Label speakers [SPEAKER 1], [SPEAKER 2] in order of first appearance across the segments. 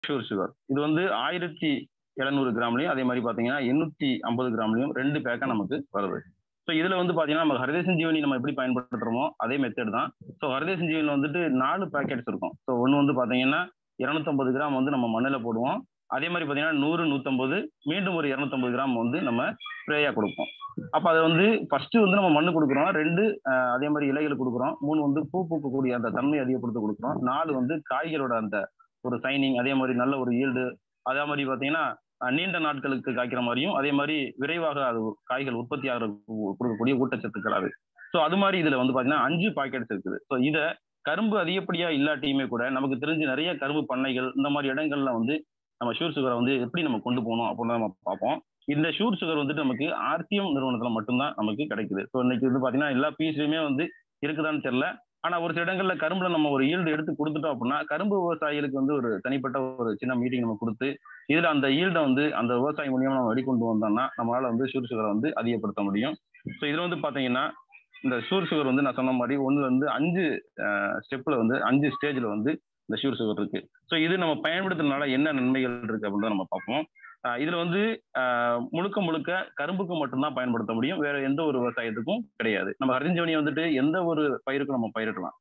[SPEAKER 1] sugar sugar இது வந்து ஆயிரத்தி எழுநூறு கிராம்லையும் அதே மாதிரி பார்த்தீங்கன்னா எண்ணூற்றி ஐம்பது கிராம்லையும் ரெண்டு பேக்காக நமக்கு வருது ஸோ இதில் வந்து பார்த்தீங்கன்னா நம்ம ஹரிதேசன் ஜீவனி நம்ம எப்படி பயன்படுத்துகிறோமோ அதே மெத்தட் தான் ஸோ ஹரிதேசன் ஜீவனில் வந்துட்டு நாலு பேக்கெட்ஸ் இருக்கும் ஸோ ஒன்று வந்து பார்த்தீங்கன்னா இரநூத்தம்பது கிராம் வந்து நம்ம மண்ணில் போடுவோம் அதே மாதிரி பார்த்தீங்கன்னா நூறு நூற்றம்பது மீண்டும் ஒரு இரநூத்தம்பது கிராம் வந்து நம்ம ஸ்ப்ரேயாக கொடுப்போம் அப்போ அதை வந்து ஃபர்ஸ்ட் வந்து நம்ம மண்ணு கொடுக்குறோம் ரெண்டு அதே மாதிரி இலைகள் கொடுக்குறோம் மூணு வந்து பூ பூக்கக்கூடிய அந்த தன்மை அதிகப்படுத்த கொடுக்குறோம் நாலு வந்து காய்களோட அந்த ஒரு சைனிங் அதே மாதிரி நல்ல ஒரு ஈல்டு அதே மாதிரி பார்த்தீங்கன்னா நீண்ட நாட்களுக்கு காய்க்கிற மாதிரியும் அதே மாதிரி விரைவாக அது காய்கள் உற்பத்தி ஆகிற கொடுக்கக்கூடிய ஊட்டச்சத்துக்கள் அது ஸோ அது மாதிரி இதில் வந்து பார்த்தீங்கன்னா அஞ்சு பாக்கெட்ஸ் இருக்குது ஸோ இதை கரும்பு அதிகப்படியா இல்லாட்டியுமே கூட நமக்கு தெரிஞ்சு நிறைய கரும்பு பண்ணைகள் இந்த மாதிரி இடங்கள்ல வந்து நம்ம ஷூர் சுகரை வந்து எப்படி நம்ம கொண்டு போகணும் அப்படின்னு நம்ம பார்ப்போம் இந்த ஷூர் சுகர் வந்துட்டு நமக்கு ஆர்டிஎம் நிறுவனத்தில் மட்டும்தான் நமக்கு கிடைக்குது ஸோ இன்னைக்கு வந்து பார்த்தீங்கன்னா எல்லா பீஸ்லையுமே வந்து இருக்குதான்னு தெரியல ஆனால் ஒரு சில இடங்கள்ல கரும்புல நம்ம ஒரு ஈல்டு எடுத்து கொடுத்துட்டோம் அப்படின்னா கரும்பு விவசாயிகளுக்கு வந்து ஒரு தனிப்பட்ட ஒரு சின்ன மீட்டிங் நம்ம கொடுத்து இதுல அந்த ஈல்டை வந்து அந்த விவசாயி மூலியமா நம்ம வெளிக்கொண்டு வந்தோம்னா நம்மளால வந்து ஷூர் சுகரை வந்து அதிகப்படுத்த முடியும் ஸோ இதுல வந்து பாத்தீங்கன்னா இந்த ஷூர் சுகர் வந்து நான் சொன்ன மாதிரி ஒன்றுல இருந்து அஞ்சு ஸ்டெப்ல வந்து அஞ்சு ஸ்டேஜ்ல வந்து இந்த ஷூர் சுகர் இருக்கு ஸோ இது நம்ம பயன்படுத்துறதுனால என்ன நன்மைகள் இருக்கு அப்படின்னு நம்ம பார்ப்போம் இதுல வந்து முழுக்க முழுக்க கரும்புக்கு மட்டும்தான் பயன்படுத்த முடியும் வேற எந்த ஒரு விவசாயத்துக்கும் கிடையாது நம்ம ஹரிஞ்சவனியை வந்துட்டு எந்த ஒரு பயிருக்கும் நம்ம பயிரிடலாம்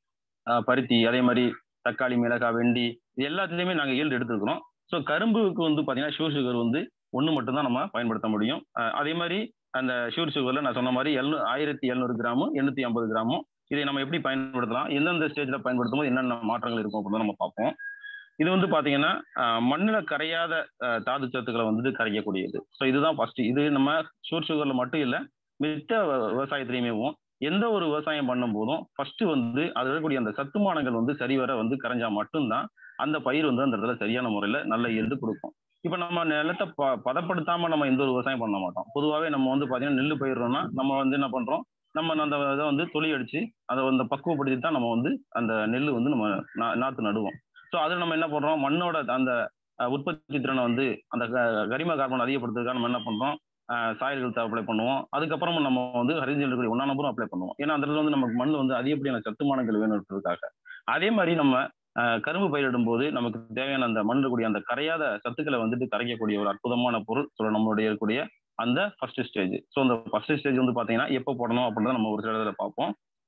[SPEAKER 1] பருத்தி அதே மாதிரி தக்காளி மிளகாய் வெண்டி இது எல்லாத்துலேயுமே நாங்கள் ஈல்டு எடுத்துருக்கிறோம் ஸோ கரும்புக்கு வந்து பார்த்தீங்கன்னா ஷூர் சுகர் வந்து ஒன்று மட்டும்தான் நம்ம பயன்படுத்த முடியும் அதே மாதிரி அந்த ஷூர் சுகரில் நான் சொன்ன மாதிரி எழுநூ ஆயிரத்தி எழுநூறு கிராமும் எண்ணூற்றி ஐம்பது கிராமும் இதை நம்ம எப்படி பயன்படுத்தலாம் எந்தெந்த ஸ்டேஜில் பயன்படுத்தும் போது என்னென்ன மாற்றங்கள் இருக்கும் அப்படின்னு நம்ம பார்ப்போம் இது வந்து பார்த்தீங்கன்னா மண்ணில் கரையாத தாது சத்துக்களை வந்துட்டு கரைக்கக்கூடியது ஸோ இதுதான் ஃபர்ஸ்ட் இது நம்ம ஷூர் சுகரில் மட்டும் இல்லை மித்த விவசாயத்துலையுமே எந்த ஒரு விவசாயம் பண்ணும் போதும் ஃபர்ஸ்ட் வந்து அது இருக்கக்கூடிய அந்த சத்துமானங்கள் வந்து சரிவர வந்து கரைஞ்சா மட்டும்தான் அந்த பயிர் வந்து அந்த இடத்துல சரியான முறையில் நல்ல ஈல்டு கொடுக்கும் இப்போ நம்ம நிலத்தை ப பதப்படுத்தாம நம்ம எந்த ஒரு விவசாயம் பண்ண மாட்டோம் பொதுவாகவே நம்ம வந்து பார்த்தீங்கன்னா நெல் பயிர்றோம்னா நம்ம வந்து என்ன பண்ணுறோம் நம்ம அந்த இதை வந்து தொழி அடிச்சு அதை வந்து பக்குவப்படுத்தி தான் நம்ம வந்து அந்த நெல் வந்து நம்ம நாற்று நடுவோம் ஸோ அதில் நம்ம என்ன பண்ணுறோம் மண்ணோட அந்த உற்பத்தி திறனை வந்து அந்த கரிம கார்பன் அதிகப்படுத்துறதுக்காக நம்ம என்ன பண்ணுறோம் சாயல்கள் அப்ளை பண்ணுவோம் அதுக்கப்புறமா நம்ம வந்து ஹரிஜன் இருக்கக்கூடிய ஒன்றா நம்பரும் அப்ளை பண்ணுவோம் ஏன்னா அந்த இடத்துல வந்து நமக்கு மண் வந்து அதிகப்படியான சத்துமானங்கள் வேணுன்றதுக்காக அதே மாதிரி நம்ம கரும்பு பயிரிடும் போது நமக்கு தேவையான அந்த மண் இருக்கக்கூடிய அந்த கரையாத சத்துக்களை வந்துட்டு கரைக்கக்கூடிய ஒரு அற்புதமான பொருள் சொல்ல நம்மளுடைய இருக்கக்கூடிய அந்த ஃபர்ஸ்ட் ஸ்டேஜ் ஸோ அந்த ஃபர்ஸ்ட் ஸ்டேஜ் வந்து பார்த்தீங்கன்னா எப்போ போடணும் அப்படின்னு நம்ம ஒரு சில இடத்துல பார்ப்போம்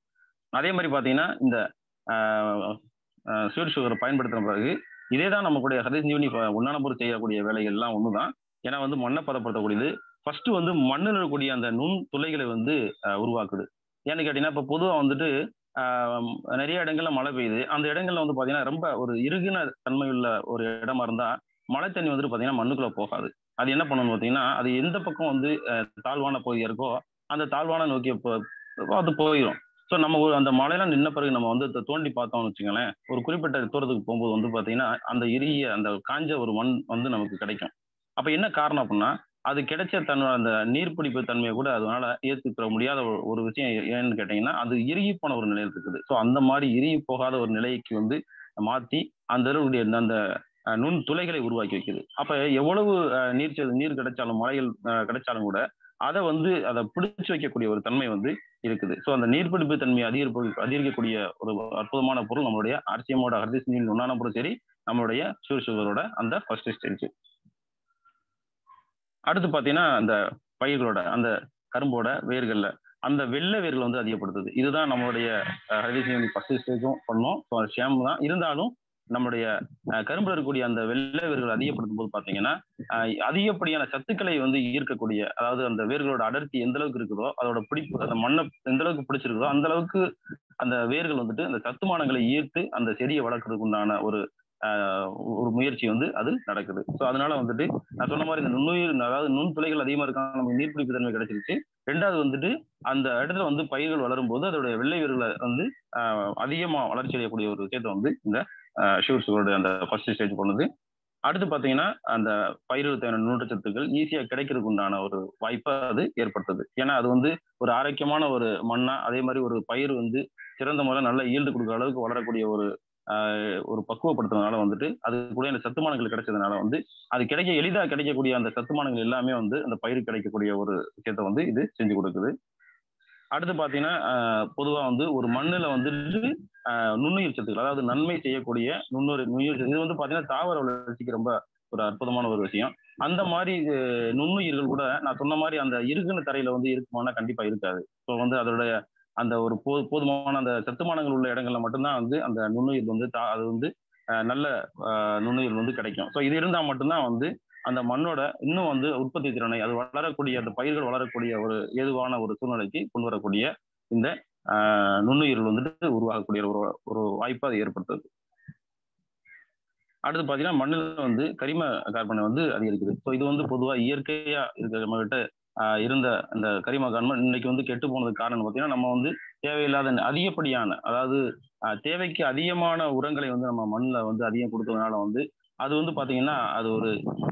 [SPEAKER 1] அதே மாதிரி பார்த்தீங்கன்னா இந்த ஸ்வீட் சுகரை பயன்படுத்தின பிறகு இதே தான் நம்மளுடைய ஹரிசஞ்சீவனி உண்ணானபுரம் செய்யக்கூடிய வேலைகள்லாம் ஒன்று தான் ஏன்னா வந்து மண்ணை பதப்படுத்தக்கூடியது ஃபர்ஸ்ட் வந்து மண்ணில் இருக்கக்கூடிய அந்த நுண் துளைகளை வந்து உருவாக்குது ஏன்னு கேட்டீங்கன்னா இப்போ பொதுவாக வந்துட்டு நிறைய இடங்கள்ல மழை பெய்யுது அந்த இடங்கள்ல வந்து பார்த்தீங்கன்னா ரொம்ப ஒரு இறுகின தன்மை உள்ள ஒரு இடமா இருந்தால் மழை தண்ணி வந்துட்டு பார்த்தீங்கன்னா மண்ணுக்குள்ள போகாது அது என்ன பண்ணணும் பார்த்தீங்கன்னா அது எந்த பக்கம் வந்து தாழ்வான பகுதியாக இருக்கோ அந்த தாழ்வான நோக்கி அது போயிடும் ஸோ நம்ம ஒரு அந்த மழையெல்லாம் நின்ன பிறகு நம்ம வந்து தோண்டி பார்த்தோம்னு வச்சுக்கோங்களேன் ஒரு குறிப்பிட்ட தூரத்துக்கு போகும்போது வந்து பார்த்தீங்கன்னா அந்த இறுகிய அந்த காஞ்ச ஒரு மண் வந்து நமக்கு கிடைக்கும் அப்போ என்ன காரணம் அப்படின்னா அது கிடைச்ச தன்னோட அந்த நீர்பிடிப்பு தன்மையை கூட அதனால ஏற்றுக்கிற முடியாத ஒரு விஷயம் ஏன்னு கேட்டீங்கன்னா அது இறுகி போன ஒரு நிலையில் இருக்குது ஸோ அந்த மாதிரி இறுகி போகாத ஒரு நிலைக்கு வந்து மாற்றி அந்த இருக்கக்கூடிய அந்த நுண் துளைகளை உருவாக்கி வைக்குது அப்ப எவ்வளவு நீர் நீர் கிடைச்சாலும் மழைகள் கிடைச்சாலும் கூட அதை வந்து அதை பிடிச்சு வைக்கக்கூடிய ஒரு தன்மை வந்து இருக்குது ஸோ அந்த நீர்பிடிப்பு தன்மையை அதிகரிப்பு அதிகரிக்கக்கூடிய ஒரு அற்புதமான பொருள் நம்மளுடைய ஆர்சிஎமோட ஹர்திசினின் உண்ணான பொருள் சரி நம்மளுடைய ஷூர் சுகரோட அந்த ஃபர்ஸ்ட் ஸ்டேஜ் அடுத்து பார்த்தீங்கன்னா அந்த பயிர்களோட அந்த கரும்போட வேர்கள்ல அந்த வெள்ளை வேர்கள் வந்து அதிகப்படுத்துது இதுதான் நம்மளுடைய ஹரிசினி ஃபர்ஸ்ட் ஸ்டேஜும் பண்ணோம் ஸோ ஷேம் தான் இருந்தாலும் நம்முடைய கரும்புல இருக்கக்கூடிய அந்த வெள்ளை வேர்கள் அதிகப்படுத்தும் போது பார்த்தீங்கன்னா அதிகப்படியான சத்துக்களை வந்து ஈர்க்கக்கூடிய அதாவது அந்த வேர்களோட அடர்த்தி எந்த அளவுக்கு இருக்குதோ அதோட பிடிப்பு அந்த மண்ணை எந்த அளவுக்கு பிடிச்சிருக்குதோ அந்த அளவுக்கு அந்த வேர்கள் வந்துட்டு அந்த சத்துமானங்களை ஈர்த்து அந்த செடியை வளர்க்கறதுக்கு உண்டான ஒரு ஒரு முயற்சி வந்து அது நடக்குது ஸோ அதனால வந்துட்டு நான் சொன்ன மாதிரி இந்த நுண்ணுயிர் அதாவது நுண்துளைகள் அதிகமாக இருக்காங்க நமக்கு நீர்பிடிப்பு தன்மை கிடைச்சிருச்சு ரெண்டாவது வந்துட்டு அந்த இடத்துல வந்து பயிர்கள் வளரும் போது அதோடைய வெள்ளை வேர்களை வந்து அதிகமாக வளர்ச்சி அடையக்கூடிய ஒரு விஷயத்தை வந்து இந்த ஷூர் சுகரோட அந்த ஃபர்ஸ்ட் ஸ்டேஜ் பண்ணுது அடுத்து பார்த்தீங்கன்னா அந்த பயிர்கள் தேவையான நூற்றச்சத்துக்கள் ஈஸியாக கிடைக்கிறதுக்கு உண்டான ஒரு வாய்ப்பை அது ஏற்படுத்துது ஏன்னா அது வந்து ஒரு ஆரோக்கியமான ஒரு மண்ணா அதே மாதிரி ஒரு பயிர் வந்து சிறந்த முறையில் நல்ல ஈல்டு கொடுக்குற அளவுக்கு வளரக்கூடிய ஒரு ஒரு பக்குவப்படுத்துறதுனால வந்துட்டு அது கூட இந்த சத்துமானங்கள் கிடைச்சதுனால வந்து அது கிடைக்க எளிதாக கிடைக்கக்கூடிய அந்த சத்துமானங்கள் எல்லாமே வந்து அந்த பயிர் கிடைக்கக்கூடிய ஒரு விஷயத்த வந்து இது செஞ்சு கொடுக்குது அடுத்து பார்த்தீங்கன்னா பொதுவாக வந்து ஒரு மண்ணில் வந்துட்டு நுண்ணுயிர் சத்துக்கள் அதாவது நன்மை செய்யக்கூடிய நுண்ணுயிர் நுண்ணுயிர் இது வந்து பார்த்தீங்கன்னா தாவர வளர்ச்சிக்கு ரொம்ப ஒரு அற்புதமான ஒரு விஷயம் அந்த மாதிரி நுண்ணுயிர்கள் கூட நான் சொன்ன மாதிரி அந்த இருக்குன தரையில வந்து இருக்குமானா கண்டிப்பா இருக்காது ஸோ வந்து அதோடைய அந்த ஒரு போ போதுமான அந்த சத்துமானங்கள் உள்ள இடங்கள்ல மட்டும்தான் வந்து அந்த நுண்ணுயிர் வந்து தா அது வந்து நல்ல நுண்ணுயிர் வந்து கிடைக்கும் ஸோ இது இருந்தால் மட்டும்தான் வந்து அந்த மண்ணோட இன்னும் வந்து உற்பத்தி திறனை அது வளரக்கூடிய அந்த பயிர்கள் வளரக்கூடிய ஒரு ஏதுவான ஒரு சூழ்நிலைக்கு கொண்டு வரக்கூடிய இந்த நுண்ணுயிர்கள் வந்துட்டு உருவாகக்கூடிய ஒரு ஒரு வாய்ப்பை அது ஏற்படுத்துது அடுத்து பார்த்தீங்கன்னா மண்ணில் வந்து கரிம கார்பனை வந்து அதிகரிக்குது ஸோ இது வந்து பொதுவாக இயற்கையாக இருக்கிற நம்ம கிட்ட இருந்த அந்த கரிம கார்பன் இன்னைக்கு வந்து கெட்டு போனதுக்கு காரணம் பார்த்தீங்கன்னா நம்ம வந்து தேவையில்லாத அதிகப்படியான அதாவது தேவைக்கு அதிகமான உரங்களை வந்து நம்ம மண்ணில் வந்து அதிகம் கொடுத்ததுனால வந்து அது வந்து பாத்தீங்கன்னா அது ஒரு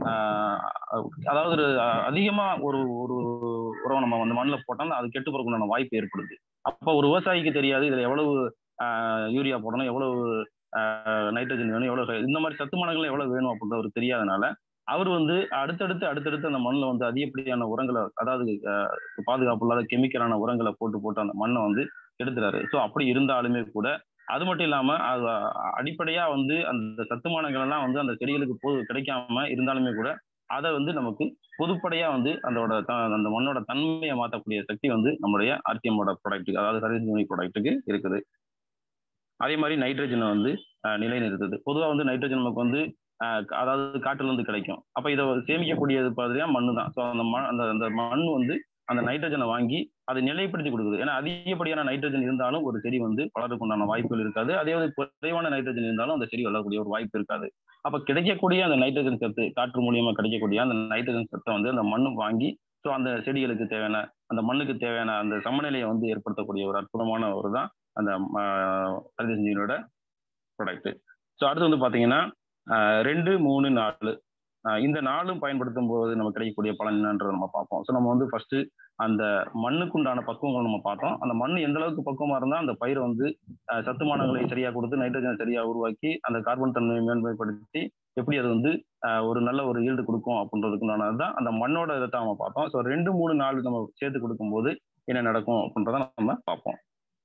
[SPEAKER 1] அதாவது ஒரு அதிகமா ஒரு ஒரு உரம் நம்ம அந்த மண்ணில் போட்டோம்னா அது கெட்டு போறதுக்குண்டான வாய்ப்பு ஏற்படுது அப்போ ஒரு விவசாயிக்கு தெரியாது இதுல எவ்வளவு யூரியா போடணும் எவ்வளவு நைட்ரஜன் வேணும் எவ்வளவு இந்த மாதிரி சத்துமானங்கள் எவ்வளவு வேணும் அப்படின்ற ஒரு தெரியாதனால அவர் வந்து அடுத்தடுத்து அடுத்தடுத்து அந்த மண்ணில் வந்து அதிகப்படியான உரங்களை அதாவது பாதுகாப்பு இல்லாத கெமிக்கலான உரங்களை போட்டு போட்டு அந்த மண்ணை வந்து எடுத்துறாரு ஸோ அப்படி இருந்தாலுமே கூட அது மட்டும் இல்லாம அது அடிப்படையா வந்து அந்த சத்துமானங்கள் எல்லாம் வந்து அந்த செடிகளுக்கு பொது கிடைக்காம இருந்தாலுமே கூட அதை வந்து நமக்கு பொதுப்படையா வந்து அதோட அந்த மண்ணோட தன்மையை மாற்றக்கூடிய சக்தி வந்து நம்முடைய ஆர்டிஎம்மோட ப்ராடக்ட்டுக்கு அதாவது சர்வீஸ் யூனிக் ப்ராடக்ட்டுக்கு இருக்குது அதே மாதிரி நைட்ரஜனை வந்து நிலைநிறுத்துது பொதுவாக வந்து நைட்ரஜன் நமக்கு வந்து அதாவது காட்டுல இருந்து கிடைக்கும் அப்ப இதை சேமிக்கக்கூடியது பார்த்தீங்கன்னா மண்ணு தான் ஸோ அந்த மண் அந்த அந்த மண் வந்து அந்த நைட்ரஜனை வாங்கி அதை நிலைப்படுத்தி கொடுக்குது ஏன்னா அதிகப்படியான நைட்ரஜன் இருந்தாலும் ஒரு செடி வந்து வளர்றதுக்குண்டான வாய்ப்புகள் இருக்காது அதே குறைவான நைட்ரஜன் இருந்தாலும் அந்த செடி வளரக்கூடிய ஒரு வாய்ப்பு இருக்காது அப்ப கிடைக்கக்கூடிய அந்த நைட்ரஜன் சத்து காற்று மூலியமா கிடைக்கக்கூடிய அந்த நைட்ரஜன் சத்தை வந்து அந்த மண்ணு வாங்கி ஸோ அந்த செடிகளுக்கு தேவையான அந்த மண்ணுக்கு தேவையான அந்த சமநிலையை வந்து ஏற்படுத்தக்கூடிய ஒரு அற்புதமான ஒரு தான் அந்த ஹரிதசஞ்சீவியோட ப்ராடக்ட் ஸோ அடுத்து வந்து பார்த்தீங்கன்னா ரெண்டு மூணு நாலு இந்த நாளும் பயன்படுத்தும் போது நமக்கு கிடைக்கக்கூடிய பலன் என்னன்றதை நம்ம பார்ப்போம் ஸோ நம்ம வந்து ஃபர்ஸ்ட் அந்த மண்ணுக்குண்டான பக்குவங்கள் நம்ம பார்த்தோம் அந்த மண் எந்த அளவுக்கு பக்குவமா இருந்தால் அந்த பயிரை வந்து சத்துமானங்களை சரியா கொடுத்து நைட்ரஜனை சரியா உருவாக்கி அந்த கார்பன் தன்மையை மேன்மைப்படுத்தி எப்படி அது வந்து ஒரு நல்ல ஒரு ஈல்டு கொடுக்கும் அப்படின்றதுக்குண்டானது தான் அந்த மண்ணோட இதை தான் நம்ம பார்த்தோம் ஸோ ரெண்டு மூணு நாலு நம்ம சேர்த்து கொடுக்கும்போது என்ன நடக்கும் அப்படின்றத நம்ம பார்ப்போம்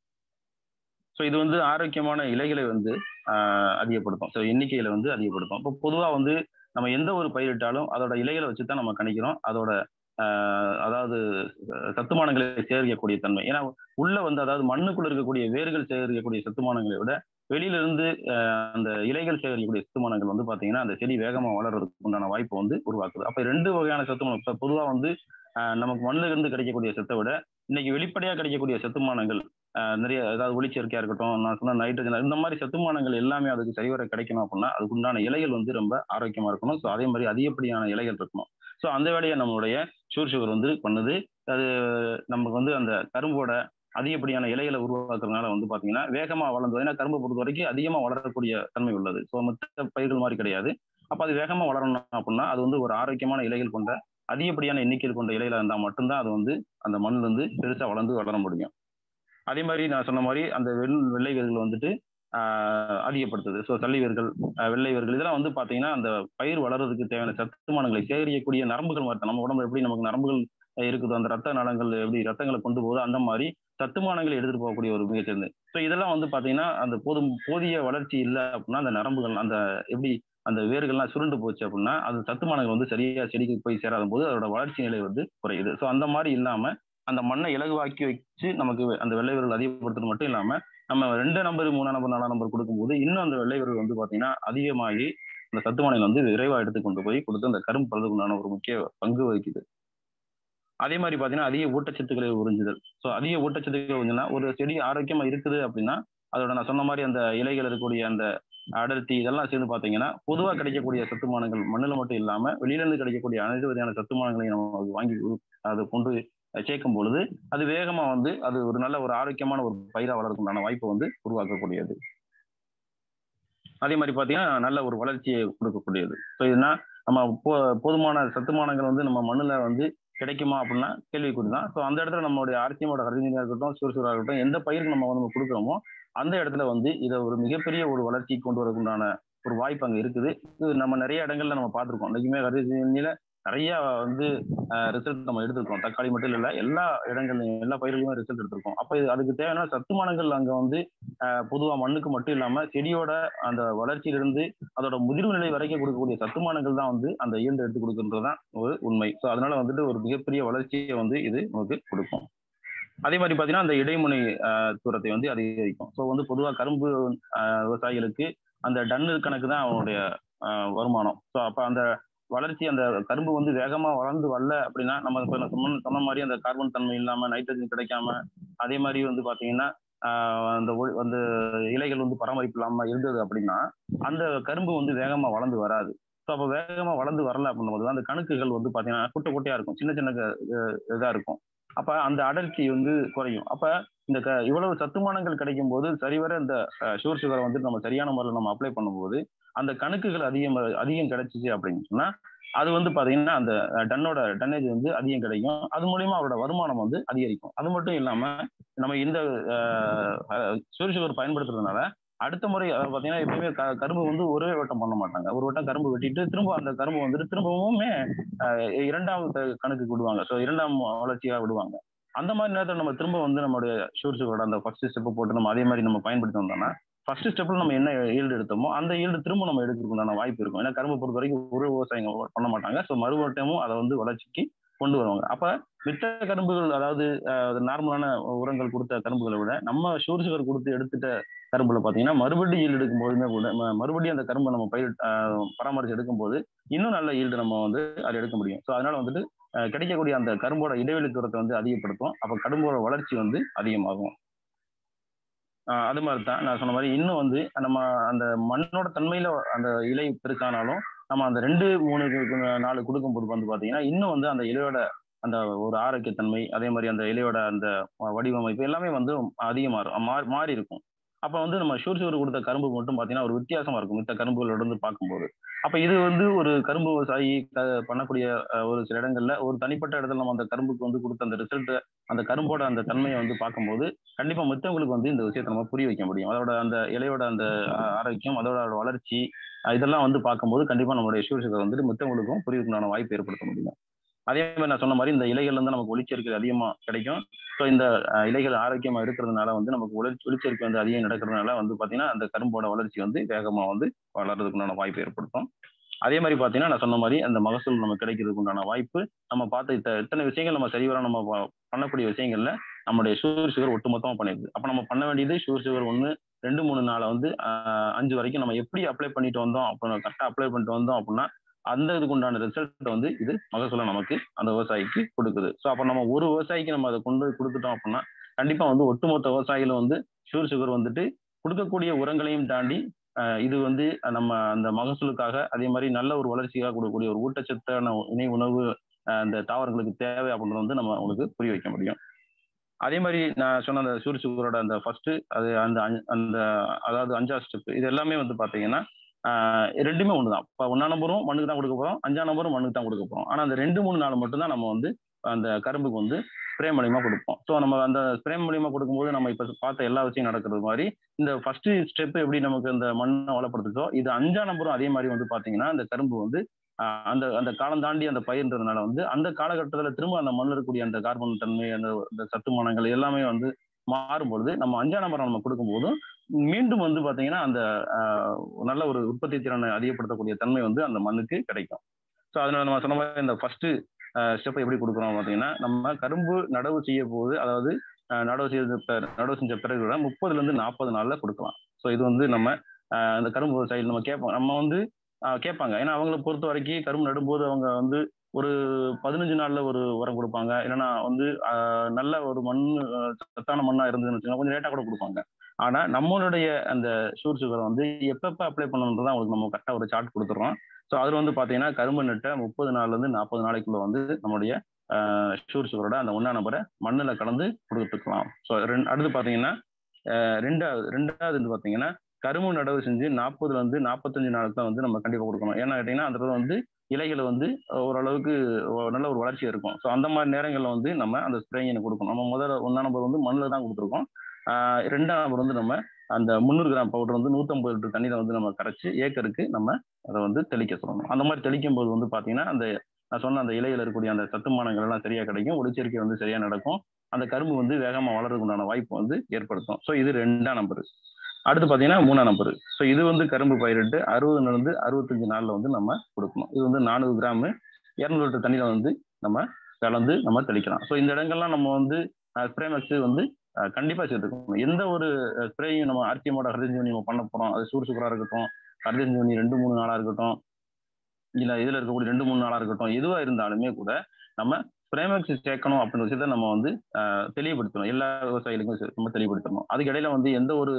[SPEAKER 1] ஸோ இது வந்து ஆரோக்கியமான இலைகளை வந்து அதிகப்படுத்தும் ஸோ எண்ணிக்கையில வந்து அதிகப்படுத்தும் இப்போ பொதுவாக வந்து நம்ம எந்த ஒரு பயிரிட்டாலும் அதோட இலைகளை வச்சு தான் நம்ம கணிக்கிறோம் அதோட அதாவது சத்துமானங்களை சேகரிக்கக்கூடிய தன்மை ஏன்னா உள்ள வந்து அதாவது மண்ணுக்குள்ள இருக்கக்கூடிய வேர்கள் சேகரிக்கக்கூடிய சத்துமானங்களை விட வெளியில இருந்து அந்த இலைகள் சேகரிக்கக்கூடிய சத்துமானங்கள் வந்து பாத்தீங்கன்னா அந்த செடி வேகமா வளர்றதுக்கு உண்டான வாய்ப்பு வந்து உருவாக்குது அப்ப ரெண்டு வகையான சத்துமானம் பொதுவா வந்து நமக்கு மண்ணில இருந்து கிடைக்கக்கூடிய சத்தை விட இன்னைக்கு வெளிப்படையா கிடைக்கக்கூடிய சத்துமானங்கள் நிறைய அதாவது ஒளிச்சேர்க்கையா இருக்கட்டும் நான் சொன்ன நைட்ரஜன் இந்த மாதிரி சத்துமானங்கள் எல்லாமே அதுக்கு சரிவர கிடைக்கணும் அப்படின்னா அதுக்கு உண்டான இலைகள் வந்து ரொம்ப ஆரோக்கியமா இருக்கணும் ஸோ அதே மாதிரி அதிகப்படியான இலைகள் இருக்கணும் ஸோ அந்த வேலையை நம்மளுடைய ஷூர் சுகர் வந்து பண்ணுது அது நமக்கு வந்து அந்த கரும்போட அதிகப்படியான இலைகளை உருவாக்குறதுனால வந்து பாத்தீங்கன்னா வேகமா வளர்ந்தது ஏன்னா கரும்பை பொறுத்த வரைக்கும் அதிகமா வளரக்கூடிய தன்மை உள்ளது ஸோ மற்ற பயிர்கள் மாதிரி கிடையாது அப்ப அது வேகமா வளரணும் அப்படின்னா அது வந்து ஒரு ஆரோக்கியமான இலைகள் கொண்ட அதிகப்படியான எண்ணிக்கையில் கொண்ட இலையில இருந்தால் மட்டும்தான் அது வந்து அந்த மண்ணில் இருந்து பெருசா வளர்ந்து வளர முடியும் அதே மாதிரி நான் சொன்ன மாதிரி அந்த வெள் வெள்ளை வேர்கள் வந்துட்டு அதிகப்படுத்துது ஸோ சல்லி வேர்கள் வெள்ளை வேர்கள் இதெல்லாம் வந்து பார்த்தீங்கன்னா அந்த பயிர் வளர்றதுக்கு தேவையான சத்துமானங்களை சேகரிக்கக்கூடிய நரம்புகள் மாதிரி நம்ம உடம்பு எப்படி நமக்கு நரம்புகள் இருக்குதோ அந்த ரத்த நலங்கள் எப்படி ரத்தங்களை கொண்டு போகுதோ அந்த மாதிரி சத்துமானங்களை எடுத்துட்டு போகக்கூடிய ஒரு மிகச்சிறந்து ஸோ இதெல்லாம் வந்து பார்த்தீங்கன்னா அந்த போதும் போதிய வளர்ச்சி இல்லை அப்படின்னா அந்த நரம்புகள் அந்த எப்படி அந்த வேர்கள்லாம் சுருண்டு போச்சு அப்படின்னா அது சத்துமானங்கள் வந்து சரியா செடிக்கு போய் சேராத போது அதோட வளர்ச்சி நிலை வந்து குறையுது ஸோ அந்த மாதிரி இல்லாம அந்த மண்ணை இலகுவாக்கி வச்சு நமக்கு அந்த வெள்ளை விரல் அதிகப்படுத்துறது மட்டும் இல்லாம நம்ம ரெண்டு நம்பர் மூணாம் நம்பர் நாலாம் நம்பர் கொடுக்கும்போது இன்னும் அந்த வெள்ளை விரல் வந்து பாத்தீங்கன்னா அதிகமாகி அந்த சத்துமானிகள் வந்து விரைவா எடுத்து கொண்டு போய் கொடுத்து அந்த கரும்பு பழுதுக்குண்டான ஒரு முக்கிய பங்கு வகிக்குது அதே மாதிரி பாத்தீங்கன்னா அதிக ஊட்டச்சத்துக்களை உறிஞ்சுதல் ஸோ அதிக ஊட்டச்சத்துக்கள் உறிஞ்சுனா ஒரு செடி ஆரோக்கியமா இருக்குது அப்படின்னா அதோட நான் சொன்ன மாதிரி அந்த இலைகள் இருக்கக்கூடிய அந்த அடர்த்தி இதெல்லாம் சேர்ந்து பாத்தீங்கன்னா பொதுவாக கிடைக்கக்கூடிய சத்துமானங்கள் மண்ணில் மட்டும் இல்லாம வெளியில இருந்து கிடைக்கக்கூடிய அனைத்து வகையான சத்துமானங்களையும் நம்ம வாங்கி அதை கொண்டு சேர்க்கும் பொழுது அது வேகமா வந்து அது ஒரு நல்ல ஒரு ஆரோக்கியமான ஒரு பயிரா வளர்க்கணும்னான வாய்ப்பை வந்து உருவாக்கக்கூடியது அதே மாதிரி பாத்தீங்கன்னா நல்ல ஒரு வளர்ச்சியை கொடுக்கக்கூடியது ஸோ இதுனா நம்ம போதுமான சத்துமானங்கள் வந்து நம்ம மண்ணுல வந்து கிடைக்குமா அப்படின்னா கேள்விக்குறி தான் ஸோ அந்த இடத்துல நம்மளுடைய ஆர்சியமோட ஹரிஜனியா இருக்கட்டும் சுறுசுறாக இருக்கட்டும் எந்த பயிருக்கு நம்ம வந்து கொடுக்குறோமோ அந்த இடத்துல வந்து இதை ஒரு மிகப்பெரிய ஒரு வளர்ச்சி கொண்டு வரதுக்குண்டான ஒரு வாய்ப்பு அங்கே இருக்குது இது நம்ம நிறைய இடங்கள்ல நம்ம பார்த்துருக்கோம் இன்றைக்குமே ஹரிஜனியில நிறைய வந்து ரிசல்ட் நம்ம எடுத்திருக்கோம் தக்காளி மட்டும் இல்லை எல்லா இடங்கள்லையும் எல்லா பயிர்களையும் ரிசல்ட் எடுத்திருக்கோம் அப்போ இது அதுக்கு தேவையான சத்துமானங்கள் அங்கே வந்து பொதுவாக மண்ணுக்கு மட்டும் இல்லாமல் செடியோட அந்த வளர்ச்சியிலிருந்து அதோட முதிர்வு நிலை வரைக்கும் கொடுக்கக்கூடிய சத்துமானங்கள் தான் வந்து அந்த ஈல்டு எடுத்து கொடுக்குன்றது தான் ஒரு உண்மை ஸோ அதனால வந்துட்டு ஒரு மிகப்பெரிய வளர்ச்சியை வந்து இது நமக்கு கொடுக்கும் அதே மாதிரி பார்த்தீங்கன்னா அந்த இடைமுனை தூரத்தை வந்து அதிகரிக்கும் ஸோ வந்து பொதுவாக கரும்பு விவசாயிகளுக்கு அந்த டன்னு கணக்கு தான் அவனுடைய வருமானம் ஸோ அப்போ அந்த வளர்ச்சி அந்த கரும்பு வந்து வேகமாக வளர்ந்து வரல அப்படின்னா நம்ம இப்போ சொன்ன சொன்ன மாதிரி அந்த கார்பன் தன்மை இல்லாமல் நைட்ரஜன் கிடைக்காம அதே மாதிரி வந்து பார்த்தீங்கன்னா அந்த அந்த இலைகள் வந்து பராமரிப்பு இல்லாமல் இருந்தது அப்படின்னா அந்த கரும்பு வந்து வேகமாக வளர்ந்து வராது ஸோ அப்போ வேகமாக வளர்ந்து வரல அப்படின்னும் அந்த கணக்குகள் வந்து பார்த்தீங்கன்னா குட்டை குட்டையாக இருக்கும் சின்ன சின்ன இதாக இருக்கும் அப்ப அந்த அடர்த்தி வந்து குறையும் அப்ப இந்த க இவ்வளவு சத்துமானங்கள் கிடைக்கும் போது சரிவர இந்த ஷுகர் சுகரை வந்து நம்ம சரியான முறையில் நம்ம அப்ளை பண்ணும்போது அந்த கணக்குகள் அதிகம் அதிகம் கிடைச்சிச்சு அப்படின்னு சொன்னா அது வந்து பாத்தீங்கன்னா அந்த டன்னோட டன்னேஜ் வந்து அதிகம் கிடைக்கும் அது மூலியமா அவரோட வருமானம் வந்து அதிகரிக்கும் அது மட்டும் இல்லாம நம்ம இந்த ஷுகர் சுகர் பயன்படுத்துறதுனால அடுத்த முறை பார்த்தீங்கன்னா எப்பயுமே கரும்பு வந்து ஒரே வட்டம் பண்ண மாட்டாங்க ஒரு வட்டம் கரும்பு வெட்டிட்டு திரும்ப அந்த கரும்பு வந்துட்டு திரும்பவுமே இரண்டாம் கணக்குக்கு விடுவாங்க ஸோ இரண்டாம் வளர்ச்சியாக விடுவாங்க அந்த மாதிரி நேரத்தில் நம்ம திரும்ப வந்து நம்மளுடைய ஷூர்ஸுகளோட அந்த ஃபர்ஸ்ட் ஸ்டெப் போட்டு நம்ம அதே மாதிரி நம்ம பயன்படுத்தி வந்தோம்னா ஃபர்ஸ்ட் ஸ்டெப்ல நம்ம என்ன ஈல்டு எடுத்தோமோ அந்த ஈல்டு திரும்ப நம்ம எடுக்கிறதுக்குண்டான வாய்ப்பு இருக்கும் ஏன்னா கரும்பு பொறுத்த வரைக்கும் ஒரு விவசாயிங்க பண்ண மாட்டாங்க ஸோ மறுவட்டமும் அதை வந்து வளர்ச்சிக்கு கொண்டு வருவாங்க அப்ப மித்த கரும்புகள் அதாவது நார்மலான உரங்கள் கொடுத்த கரும்புகளை விட நம்ம ஷூர் சுகர் கொடுத்து எடுத்துட்ட கரும்புல பாத்தீங்கன்னா மறுபடியும் ஈல்டு எடுக்கும் போதுமே கூட மறுபடியும் அந்த கரும்பை நம்ம பயிர் பராமரிச்சு எடுக்கும் போது இன்னும் நல்ல ஈல்டு நம்ம வந்து அதை எடுக்க முடியும் ஸோ அதனால வந்துட்டு கிடைக்கக்கூடிய அந்த கரும்போட இடைவெளி தூரத்தை வந்து அதிகப்படுத்தும் அப்ப கரும்போட வளர்ச்சி வந்து அதிகமாகும் அது மாதிரி தான் நான் சொன்ன மாதிரி இன்னும் வந்து நம்ம அந்த மண்ணோட தன்மையில அந்த இலை பெருக்கானாலும் நம்ம அந்த ரெண்டு மூணு நாலு கொடுக்கும்போது வந்து பாத்தீங்கன்னா இன்னும் வந்து அந்த இலையோட அந்த ஒரு ஆரோக்கியத்தன்மை அதே மாதிரி அந்த இலையோட அந்த வடிவமைப்பு எல்லாமே வந்து அதிகமாக மாறி இருக்கும் அப்போ வந்து நம்ம ஷூர் ஷூர் கொடுத்த கரும்பு மட்டும் பார்த்தீங்கன்னா ஒரு வித்தியாசமா இருக்கும் மித்த கரும்புகளோட இருந்து பார்க்கும்போது அப்போ இது வந்து ஒரு கரும்பு விவசாயி பண்ணக்கூடிய ஒரு சில இடங்கள்ல ஒரு தனிப்பட்ட இடத்துல நம்ம அந்த கரும்புக்கு வந்து கொடுத்த அந்த ரிசல்ட் அந்த கரும்போட அந்த தன்மையை வந்து பார்க்கும்போது கண்டிப்பா மித்தவங்களுக்கு வந்து இந்த விஷயத்தை நம்ம புரிய வைக்க முடியும் அதோட அந்த இலையோட அந்த ஆரோக்கியம் அதோட வளர்ச்சி இதெல்லாம் வந்து பார்க்கும்போது கண்டிப்பா நம்மளுடைய ஷூர் சுகர் வந்துட்டு மித்தவங்களுக்கும் புரியுதுக்கான வாய்ப்பு ஏற்படுத்த முடியும் அதே மாதிரி நான் சொன்ன மாதிரி இந்த இலைகள் வந்து நமக்கு ஒளிச்சேர்க்கை அதிகமா கிடைக்கும் ஸோ இந்த இலைகள் ஆரோக்கியமா இருக்கிறதுனால வந்து நமக்கு ஒளி ஒளிச்சேர்க்கை வந்து அதிகம் நடக்கிறதுனால வந்து பாத்தீங்கன்னா அந்த கரும்போட வளர்ச்சி வந்து வேகமா வந்து வளர்றதுக்குண்டான வாய்ப்பு ஏற்படுத்தும் அதே மாதிரி பாத்தீங்கன்னா நான் சொன்ன மாதிரி அந்த மகசூல் நமக்கு கிடைக்கிறதுக்கு உண்டான வாய்ப்பு நம்ம பார்த்த இத்த இத்தனை விஷயங்கள் நம்ம சரிவர நம்ம பண்ணக்கூடிய விஷயங்கள்ல நம்மளுடைய ஷுகர் சுகர் ஒட்டுமொத்தமா பண்ணிடுது அப்ப நம்ம பண்ண வேண்டியது ஷுகர் சுகர் ஒன்று ரெண்டு மூணு நாளை வந்து அஞ்சு வரைக்கும் நம்ம எப்படி அப்ளை பண்ணிட்டு வந்தோம் அப்புறம் கரெக்டாக அப்ளை பண்ணிட்டு வந்தோம் அப்படின்னா அந்த இதுக்கு உண்டான ரிசல்ட் வந்து இது மகசூலை நமக்கு அந்த விவசாயிக்கு கொடுக்குது ஸோ அப்போ நம்ம ஒரு விவசாயிக்கு நம்ம அதை கொண்டு கொடுத்துட்டோம் அப்படின்னா கண்டிப்பா வந்து ஒட்டுமொத்த விவசாயிகளும் வந்து ஷுகர் சுகர் வந்துட்டு கொடுக்கக்கூடிய உரங்களையும் தாண்டி இது வந்து நம்ம அந்த மகசூலுக்காக அதே மாதிரி நல்ல ஒரு வளர்ச்சிக்காக கொடுக்கக்கூடிய ஒரு ஊட்டச்சத்தான இணை உணவு அந்த தாவரங்களுக்கு தேவை அப்படின்றது வந்து நம்ம உங்களுக்கு புரிய வைக்க முடியும் அதே மாதிரி நான் சொன்ன அந்த சூரிய சுகரோட அந்த ஃபர்ஸ்ட் அது அந்த அந்த அதாவது அஞ்சாவது ஸ்டெப் இது எல்லாமே வந்து பாத்தீங்கன்னா ரெண்டுமே ஒன்று தான் இப்போ ஒன்றா நம்பரும் மண்ணுக்கு தான் கொடுக்க போகிறோம் அஞ்சாம் நம்பரும் மண்ணுக்கு தான் கொடுக்க போகிறோம் ஆனால் அந்த ரெண்டு மூணு நாள் மட்டும்தான் நம்ம வந்து அந்த கரும்புக்கு வந்து ஸ்ப்ரே மூலியமா கொடுப்போம் ஸோ நம்ம அந்த ஸ்ப்ரே மூலியமா கொடுக்கும்போது நம்ம இப்போ பார்த்த எல்லா விஷயம் நடக்கிறது மாதிரி இந்த ஃபர்ஸ்ட் ஸ்டெப் எப்படி நமக்கு அந்த மண்ணை வளப்படுத்துச்சோ இது அஞ்சாம் நம்பரும் அதே மாதிரி வந்து பார்த்தீங்கன்னா அந்த கரும்பு வந்து அந்த அந்த காலம் தாண்டி அந்த பயிர்ன்றதுனால வந்து அந்த காலகட்டத்தில் திரும்ப அந்த மண்ணில் இருக்கக்கூடிய அந்த கார்பன் தன்மை அந்த அந்த சத்துமானங்கள் எல்லாமே வந்து மாறும்பொழுது நம்ம அஞ்சாம் நம்பரை நம்ம கொடுக்கும்போதும் மீண்டும் வந்து பாத்தீங்கன்னா அந்த நல்ல ஒரு உற்பத்தி திறனை அதிகப்படுத்தக்கூடிய தன்மை வந்து அந்த மண்ணுக்கு கிடைக்கும் ஸோ அதனால நம்ம சொன்ன மாதிரி இந்த ஃபர்ஸ்ட் ஸ்டெப்பை எப்படி கொடுக்குறோம் பார்த்தீங்கன்னா நம்ம கரும்பு நடவு செய்ய போது அதாவது நடவு செய்த நடவு செஞ்ச பிறகு கூட முப்பதுல இருந்து நாற்பது நாள்ல கொடுக்கலாம் ஸோ இது வந்து நம்ம அந்த கரும்பு விவசாயிகள் நம்ம கேட்போம் நம்ம வந்து கேட்பாங்க ஏன்னா அவங்கள பொறுத்த வரைக்கும் கரும்பு நடும்போது அவங்க வந்து ஒரு பதினஞ்சு நாள்ல ஒரு உரம் கொடுப்பாங்க இல்லைன்னா வந்து நல்ல ஒரு மண் சத்தான மண்ணா இருந்ததுன்னு வச்சுக்கோங்க கொஞ்சம் லேட்டா கூட கொடுப்பாங்க ஆனா நம்மளுடைய அந்த ஷூர் சுகரை வந்து எப்பப்ப அப்ளை பண்ணணுன்றதான் அவங்களுக்கு நம்ம கரெக்டா ஒரு சார்ட் கொடுத்துறோம் ஸோ அதுல வந்து பாத்தீங்கன்னா கரும்பு நட்ட முப்பது நாள்ல இருந்து நாற்பது நாளைக்குள்ள வந்து நம்மளுடைய ஷூர் சுகரோட அந்த ஒன்னா நம்பரை மண்ணில் கலந்து கொடுத்துக்கலாம் ஸோ ரெண்டு அடுத்து பாத்தீங்கன்னா ரெண்டாவது ரெண்டாவது வந்து பாத்தீங்கன்னா கரும்பு நடவு செஞ்சு நாற்பதுல இருந்து நாற்பத்தஞ்சு நாளுக்கு தான் வந்து நம்ம கண்டிப்பா கொடுக்கணும் ஏன்னா கேட்டீங்கன்னா அந்த வந்து இலைகளை வந்து ஓரளவுக்கு நல்ல ஒரு வளர்ச்சி இருக்கும் ஸோ அந்த மாதிரி நேரங்களில் வந்து நம்ம அந்த ஸ்ப்ரேயினை கொடுக்கணும் நம்ம முதல்ல ஒன்றாம் நம்பர் வந்து மண்ணில் தான் கொடுத்துருக்கோம் ரெண்டாம் நம்பர் வந்து நம்ம அந்த முந்நூறு கிராம் பவுடர் வந்து நூற்றம்பது லிட்டர் தண்ணியில் வந்து நம்ம கரைச்சி ஏக்கருக்கு நம்ம அதை வந்து தெளிக்க சொல்லணும் அந்த மாதிரி தெளிக்கும் போது வந்து பார்த்தீங்கன்னா அந்த நான் சொன்ன அந்த இலையில இருக்கக்கூடிய அந்த சத்துமானங்கள் எல்லாம் சரியா கிடைக்கும் ஒளிச்சேர்க்கை வந்து சரியா நடக்கும் அந்த கரும்பு வந்து வேகமா வளர்றதுக்கு உண்டான வாய்ப்பு வந்து ஏற்படுத்தும் ஸோ இது ரெண்டாம் நம்பர் அடுத்து பார்த்தீங்கன்னா மூணாம் நம்பர் ஸோ இது வந்து கரும்பு பயிரிட்டு அறுபதுல இருந்து அறுபத்தஞ்சு நாள்ல வந்து நம்ம கொடுக்கணும் இது வந்து நானூறு கிராம் இரநூறு லிட்டர் தண்ணியில வந்து நம்ம கலந்து நம்ம தெளிக்கலாம் ஸோ இந்த இடங்கள்லாம் நம்ம வந்து ஸ்ப்ரேமெக்ஸ் வந்து அஹ், கண்டிப்பா சேர்த்துக்கணும் எந்த ஒரு ஸ்ப்ரேயும் நம்ம ஆர்டிஎமோட ஹரிதஞ்சோனி நம்ம பண்ண போறோம் அது சூடு சுகரா இருக்கட்டும் ஹரிதஞ்சோனி ரெண்டு மூணு நாளா இருக்கட்டும் இல்ல இதுல இருக்கக்கூடிய ரெண்டு மூணு நாளா இருக்கட்டும் எதுவா இருந்தாலுமே கூட நம்ம ஸ்ப்ரேமெக்ஸ் சேர்க்கணும் அப்படின்ற விஷயத்த நம்ம வந்து அஹ், தெளிவுபடுத்தணும் எல்லா விவசாயிகளுக்கும் சரி, நம்ம தெளிவுபடுத்தணும் அதுக்கு இடையில வந்து எந்த ஒரு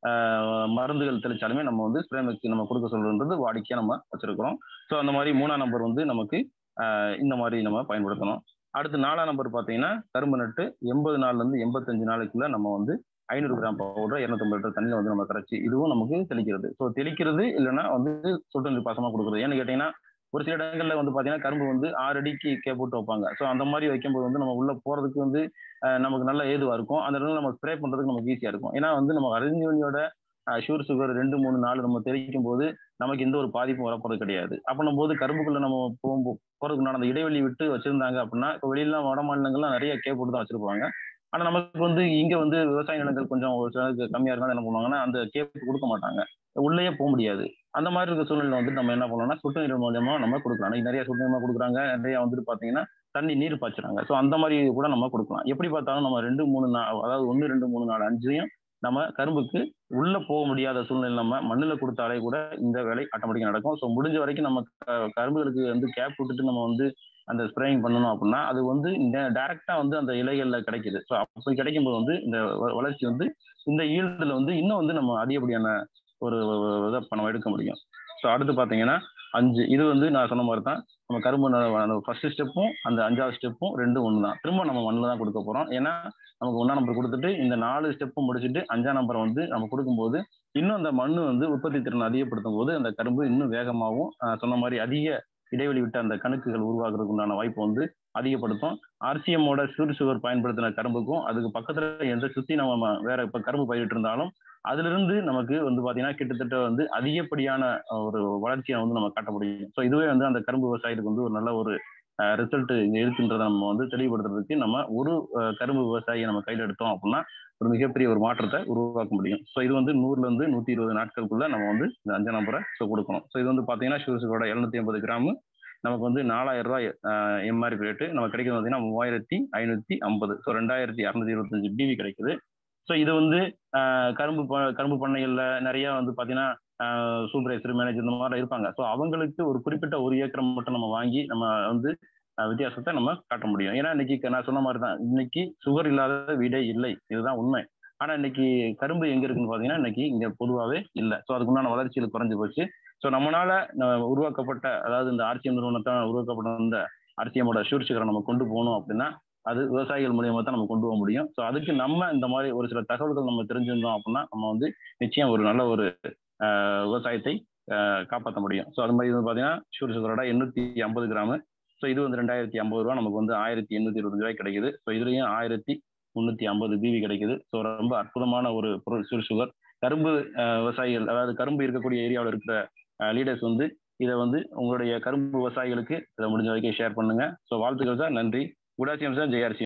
[SPEAKER 1] ஆஹ் மருந்துகள் தெளிச்சாலுமே நம்ம வந்து ஸ்ப்ரேமெக்ஸ் நம்ம கொடுக்க சொல்றதுன்றது வாடிக்கையா நம்ம வச்சிருக்கிறோம் ஸோ அந்த மாதிரி மூணாம் நம்பர் வந்து நமக்கு ஆஹ் இந்த மாதிரி நம்ம பயன்படுத்தணும் அடுத்து நாலாம் நம்பர் பார்த்தீங்கன்னா கரும்பு நட்டு எண்பது நாள்ல இருந்து எண்பத்தஞ்சு நாளைக்குள்ள நம்ம வந்து ஐநூறு கிராம் பவுடர் இரநூத்தம்பது லிட்டர் தண்ணியில் வந்து நம்ம கரைச்சி இதுவும் நமக்கு தெளிக்கிறது ஸோ தெளிக்கிறது இல்லைன்னா வந்து சொட்டு நீர் பாசமா கொடுக்குறது ஏன்னு கேட்டீங்கன்னா ஒரு சில இடங்கள்ல வந்து பாத்தீங்கன்னா கரும்பு வந்து ஆறு அடிக்கு கே போட்டு வைப்பாங்க ஸோ அந்த மாதிரி வைக்கும்போது வந்து நம்ம உள்ள போறதுக்கு வந்து அஹ், நமக்கு நல்ல ஏதுவா இருக்கும் அந்த இடத்துல நம்ம ஸ்ப்ரே பண்றதுக்கு நமக்கு ஈஸியா இருக்கும் ஏன்னா வந்து நம்ம அறிஞ்சோனியோட ஷுகர் சுகர் ரெண்டு மூணு நாள் நம்ம தெளிக்கும் போது நமக்கு எந்த ஒரு பாதிப்பும் வரப்போறது கிடையாது அப்படின்னும் போது கரும்புக்குள்ள நம்ம போகும்போது போறதுக்கு உண்டான அந்த இடைவெளி விட்டு வச்சிருந்தாங்க அப்படின்னா இப்போ வெளியிலாம் வட மாநிலங்கள்லாம் நிறைய கே போட்டு தான் வச்சிருப்பாங்க ஆனா நமக்கு வந்து இங்க வந்து விவசாய நிலங்கள் கொஞ்சம் ஒரு சிலருக்கு கம்மியா இருந்தா என்ன பண்ணுவாங்கன்னா அந்த கேப் கொடுக்க மாட்டாங்க உள்ளேயே போக முடியாது அந்த மாதிரி இருக்க சூழ்நிலை வந்து நம்ம என்ன பண்ணலாம்னா சொட்டு நீர் மூலியமா நம்ம கொடுக்கலாம் இன்னைக்கு நிறைய சொட்டு நீர்மா கொடுக்குறாங்க நிறைய வந்துட்டு பாத்தீங்கன்னா தண்ணி நீர் பாய்ச்சுறாங்க ஸோ அந்த மாதிரி கூட நம்ம கொடுக்கலாம் எப்படி பார்த்தாலும் நம்ம ரெண்டு மூணு நாள் அதாவது ஒன்று ரெண்டு மூணு நாலு அஞ்சையும் நம்ம கரும்புக்கு உள்ள போக முடியாத சூழ்நிலை நம்ம மண்ணில் கொடுத்தாலே கூட இந்த வேலை ஆட்டோமேட்டிக்காக நடக்கும் ஸோ முடிஞ்ச வரைக்கும் நம்ம க- கரும்புகளுக்கு வந்து கேப் விட்டுட்டு நம்ம வந்து அந்த ஸ்ப்ரேயிங் பண்ணணும் அப்படின்னா அது வந்து இந்த டைரக்டா வந்து அந்த இலைகள்ல கிடைக்குது ஸோ அப்படி கிடைக்கும்போது வந்து இந்த வ- வளர்ச்சி வந்து இந்த ஈல்டுல வந்து இன்னும் வந்து நம்ம அதிகப்படியான ஒரு இதை நம்ம எடுக்க முடியும் ஸோ அடுத்து பார்த்தீங்கன்னா அஞ்சு இது வந்து நான் சொன்ன மாதிரி தான் நம்ம கரும்பு ந- அந்த ஃபர்ஸ்ட் ஸ்டெப்பும் அந்த அஞ்சாவது ஸ்டெப்பும் ரெண்டும் ஒன்று தான் திரும்ப நம்ம மண்ணில் தான் கொடுக்க போகிறோம் ஏன்னா நமக்கு ஒன்றாம் நம்பர் கொடுத்துட்டு இந்த நாலு ஸ்டெப்பும் முடிச்சுட்டு அஞ்சாம் நம்பரை வந்து நம்ம கொடுக்கும்போது இன்னும் அந்த மண்ணு வந்து உற்பத்தி திறன் அதிகப்படுத்தும் போது அந்த கரும்பு இன்னும் வேகமாகவும் ஆஹ் சொன்ன மாதிரி அதிக இடைவெளி விட்ட அந்த கணுக்குகள் உருவாக்குறதுக்கு உண்டான வாய்ப்பு வந்து அதிகப்படுத்தும் ஆர்சிஎம்மோட சுகர் சுகர் பயன்படுத்தின கரும்புக்கும் அதுக்கு பக்கத்துல எந்த சுத்தி நம்ம ம- வேற இப்ப கரும்பு பயிரிட்டு இருந்தாலும் அதுல இருந்து நமக்கு வந்து பாத்தீங்கன்னா கிட்டத்தட்ட வந்து அதிகப்படியான அஹ், ஒரு வளர்ச்சியை வந்து நம்ம காட்ட முடியும் ஸோ இதுவே வந்து அந்த கரும்பு விவசாயத்துக்கு வந்து ஒரு நல்ல ஒரு ரிசல்ட் இங்க இருக்குன்றதை நம்ம வந்து தெளிவுபடுத்துறதுக்கு நம்ம ஒரு அஹ், கரும்பு விவசாயியை நம்ம கையில் எடுத்தோம் அப்படின்னா ஒரு மிகப்பெரிய ஒரு மாற்றத்தை உருவாக்க முடியும் ஸோ இது வந்து நூறுல இருந்து நூத்தி இருபது நாட்களுக்குள்ள நம்ம வந்து இந்த அஞ்சாம் நம்பரை ஸோ கொடுக்கணும் ஸோ இது வந்து பாத்தீங்கன்னா ஷூஸுக்கோட எழுநூத்தி ஐம்பது கிராம் நமக்கு வந்து நாலாயிரம் ரூபாய் எம்ஆர்பி ரேட்டு நமக்கு கிடைக்கிறது பார்த்தீங்கன்னா மூவாயிரத்தி ஐநூத்தி ஐம்பது ஸோ ரெண்டாயிரத்தி அறுநூத்தி இருபத்தஞ்சு டிவி கிடைக்குது ஸோ இது வந்து ஆஹ், கரும்பு ப- கரும்பு பண்ணைகள்ல நிறைய வந்து பாத்தீங்கன்னா சூப்பர்வைசர் மேனேஜர் இந்த மாதிரி இருப்பாங்க ஸோ அவங்களுக்கு ஒரு குறிப்பிட்ட ஒரு ஏக்கரம் மட்டும் நம்ம வாங்கி நம்ம வந்து ஆஹ், வித்தியாசத்தை நம்ம காட்ட முடியும் ஏன்னா இன்னைக்கு நான் சொன்ன மாதிரி தான் இன்னைக்கு சுகர் இல்லாத வீடே இல்லை இதுதான் உண்மை ஆனா இன்னைக்கு கரும்பு எங்க இருக்குன்னு பாத்தீங்கன்னா இன்னைக்கு இங்க பொதுவாகவே இல்லை ஸோ அதுக்குண்டான வளர்ச்சிகள் குறைஞ்சு போச்சு ஸோ நம்மளால ந- உருவாக்கப்பட்ட அதாவது இந்த ஆர்சிஎம் நிறுவனத்தால் உருவாக்கப்பட்ட இந்த ஆர்சிஎம்மோட சூழ்ச்சிகரை நம்ம கொண்டு போகணும் அப்படின்னா அது விவசாயிகள் மூலியமா தான் நம்ம கொண்டு போக முடியும் ஸோ அதுக்கு நம்ம இந்த மாதிரி ஒரு சில தகவல்கள் நம்ம தெரிஞ்சிருந்தோம் அப்படின்னா நம்ம வந்து நிச்சயம் ஒரு நல்ல ஒரு ஆஹ், விவசாயத்தை ஆஹ், காப்பாற்ற முடியும் ஸோ அது மாதிரி வந்து பார்த்தீங்கன்னா ஷூர் சுகரோட எண்ணூத்தி ஐம்பது கிராமு ஸோ இது வந்து ரெண்டாயிரத்தி ஐம்பது ரூபா நமக்கு வந்து ஆயிரத்தி எண்ணூத்தி இருபது ரூபாய் கிடைக்குது ஸோ இதுலயும் ஆயிரத்தி முந்நூற்றி ஐம்பது பிவி கிடைக்குது ஸோ ரொம்ப அற்புதமான ஒரு பொருள் ஷூர் சுகர் கரும்பு ஆஹ், விவசாயிகள் அதாவது கரும்பு இருக்கக்கூடிய ஏரியாவில் இருக்கிற லீடர்ஸ் வந்து இதை வந்து உங்களுடைய கரும்பு விவசாயிகளுக்கு இதை முடிஞ்ச வரைக்கும் ஷேர் பண்ணுங்க ஸோ வாழ்த்துக்கள் சார் நன்றி குடாசியம் சார் ஜெயார்சி